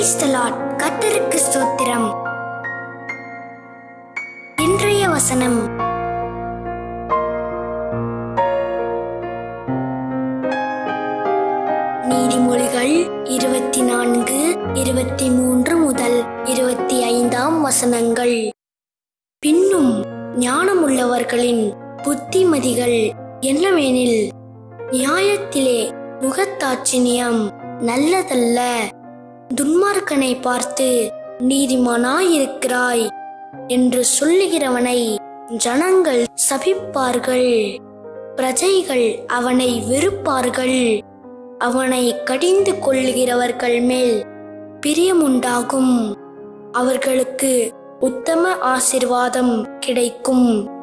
Praise the Lord. கர்த்தருக்கு ஸ்தோத்திரம் இன்றைய வசனம் நீதிமொழிகள் இருபத்தி நான்கு இருபத்தி மூன்று முதல் இருபத்தி ஐந்தாம் வசனங்கள் பின்னும் ஞானமுள்ளவர்களின் புத்திமதிகள் என்னவெனில் நியாயத்திலே முகத்தாட்சிணியம் நல்லதல்ல துன்மார்க்கனை பார்த்து நீதிமானாயிருக்கிறாய் என்று சொல்லுகிறவனை ஜனங்கள் சபிப்பார்கள் பிரஜைகள் அவனை வெறுப்பார்கள் அவனை கடிந்து கொள்ளுகிறவர்கள் மேல் பிரியமுண்டாகும் அவர்களுக்கு உத்தம ஆசிர்வாதம் கிடைக்கும்